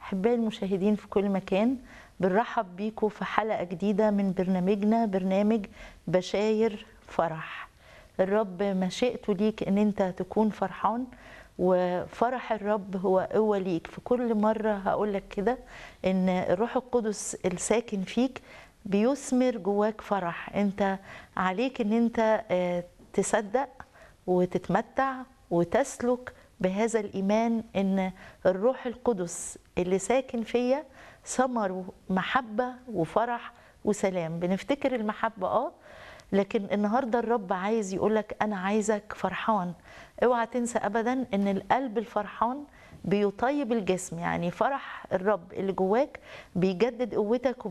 أحبائي المشاهدين في كل مكان بنرحب بيكم في حلقة جديدة من برنامجنا برنامج بشاير فرح الرب مشيئته ليك ان انت تكون فرحان وفرح الرب هو قوة ليك في كل مرة هقول لك كده ان الروح القدس الساكن فيك بيثمر جواك فرح انت عليك ان انت تصدق وتتمتع وتسلك بهذا الايمان ان الروح القدس اللي ساكن فيا ثمره محبه وفرح وسلام بنفتكر المحبه اه لكن النهارده الرب عايز يقولك انا عايزك فرحان اوعى تنسى ابدا ان القلب الفرحان بيطيب الجسم يعني فرح الرب اللي جواك بيجدد قوتك